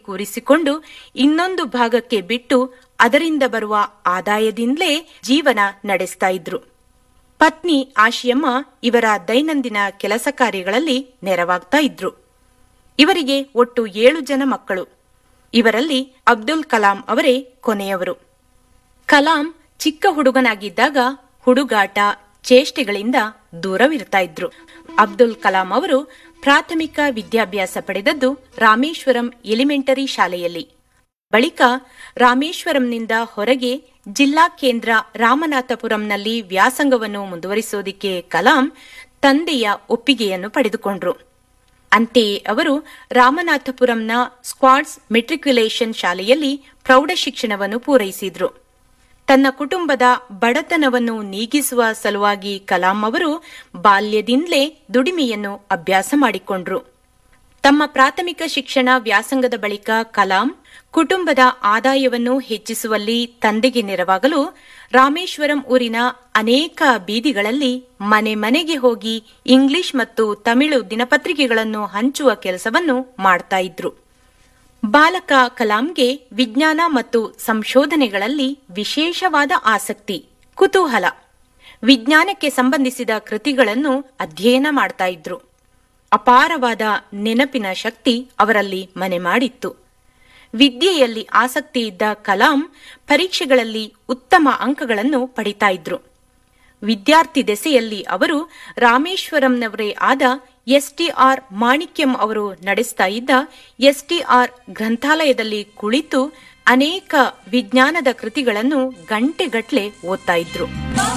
ಕೂರಿಸಿಕೊಂಡು ಇನ್ನೊಂದು ಭಾಗಕ್ಕೆ ಬಿಟ್ಟು ಅದರಿಂದ ಬರುವ ಆದಾಯದಿಂದಲೇ ಜೀವನ ನಡೆಸ್ತಾ ಇದ್ರು ಪತ್ನಿ ಆಶಿಯಮ್ಮ ಇವರ ದೈನಂದಿನ ಕೆಲಸ ಕಾರ್ಯಗಳಲ್ಲಿ ನೆರವಾಗ್ತಾ ಇದ್ರು ಇವರಿಗೆ ಒಟ್ಟು ಏಳು ಜನ ಮಕ್ಕಳು ಇವರಲ್ಲಿ ಅಬ್ದುಲ್ ಕಲಾಂ ಅವರೇ ಕೊನೆಯವರು ಕಲಾಂ ಚಿಕ್ಕ ಹುಡುಗನಾಗಿದ್ದಾಗ ಹುಡುಗಾಟ ಚೇಷ್ಟೆಗಳಿಂದ ದೂರವಿರ್ತಾ ಇದ್ರು ಅಬ್ದುಲ್ ಕಲಾಂ ಅವರು ಪ್ರಾಥಮಿಕ ವಿದ್ಯಾಭ್ಯಾಸ ಪಡೆದದ್ದು ರಾಮೇಶ್ವರಂ ಎಲಿಮೆಂಟರಿ ಶಾಲೆಯಲ್ಲಿ ಬಳಿಕ ರಾಮೇಶ್ವರಂನಿಂದ ಹೊರಗೆ ಜಿಲ್ಲಾ ಕೇಂದ್ರ ರಾಮನಾಥಪುರಂನಲ್ಲಿ ವ್ಯಾಸಂಗವನ್ನು ಮುಂದುವರಿಸೋದಿಕ್ಕೆ ಕಲಾಂ ತಂದೆಯ ಒಪ್ಪಿಗೆಯನ್ನು ಪಡೆದುಕೊಂಡ್ರು ಅಂತೆಯೇ ಅವರು ರಾಮನಾಥಪುರಂನ ಸ್ಕ್ವಾಡ್ಸ್ ಮೆಟ್ರಿಕ್ಯುಲೇಷನ್ ಶಾಲೆಯಲ್ಲಿ ಪ್ರೌಢ ಶಿಕ್ಷಣವನ್ನು ಪೂರೈಸಿದ್ರು ತನ್ನ ಕುಟುಂಬದ ಬಡತನವನ್ನು ನೀಗಿಸುವ ಸಲುವಾಗಿ ಕಲಾಂ ಅವರು ಬಾಲ್ಯದಿಂದಲೇ ದುಡಿಮೆಯನ್ನು ಅಭ್ಯಾಸ ಮಾಡಿಕೊಂಡ್ರು ತಮ್ಮ ಪ್ರಾಥಮಿಕ ಶಿಕ್ಷಣ ವ್ಯಾಸಂಗದ ಬಳಿಕ ಕಲಾಂ ಕುಟುಂಬದ ಆದಾಯವನ್ನು ಹೆಚ್ಚಿಸುವಲ್ಲಿ ತಂದೆಗೆ ನೆರವಾಗಲು ರಾಮೇಶ್ವರಂ ಊರಿನ ಅನೇಕ ಬೀದಿಗಳಲ್ಲಿ ಮನೆ ಮನೆಗೆ ಹೋಗಿ ಇಂಗ್ಲಿಷ್ ಮತ್ತು ತಮಿಳು ದಿನಪತ್ರಿಕೆಗಳನ್ನು ಹಂಚುವ ಕೆಲಸವನ್ನು ಮಾಡ್ತಾ ಇದ್ರು ಬಾಲಕ ಕಲಾಂಗೆ ವಿಜ್ಞಾನ ಮತ್ತು ಸಂಶೋಧನೆಗಳಲ್ಲಿ ವಿಶೇಷವಾದ ಆಸಕ್ತಿ ಕುತೂಹಲ ವಿಜ್ಞಾನಕ್ಕೆ ಸಂಬಂಧಿಸಿದ ಕೃತಿಗಳನ್ನು ಅಧ್ಯಯನ ಮಾಡ್ತಾ ಇದ್ರು ಅಪಾರವಾದ ನೆನಪಿನ ಶಕ್ತಿ ಅವರಲ್ಲಿ ಮನೆ ಮಾಡಿತ್ತು ವಿದ್ಯೆಯಲ್ಲಿ ಆಸಕ್ತಿ ಇದ್ದ ಕಲಾಂ ಪರೀಕ್ಷೆಗಳಲ್ಲಿ ಉತ್ತಮ ಅಂಕಗಳನ್ನು ಪಡಿತಾ ಇದ್ರು ವಿದ್ಯಾರ್ಥಿ ದೆಸೆಯಲ್ಲಿ ಅವರು ರಾಮೇಶ್ವರಂನವರೇ ಆದ ಎಸ್ಟಿಆರ್ ಮಾಣಿಕ್ಯಂ ಅವರು ನಡೆಸ್ತಾ ಇದ್ದ ಎಸ್ಟಿಆರ್ ಗ್ರಂಥಾಲಯದಲ್ಲಿ ಕುಳಿತು ಅನೇಕ ವಿಜ್ಞಾನದ ಕೃತಿಗಳನ್ನು ಗಂಟೆಗಟ್ಲೆ ಓದ್ತಾ ಇದ್ರು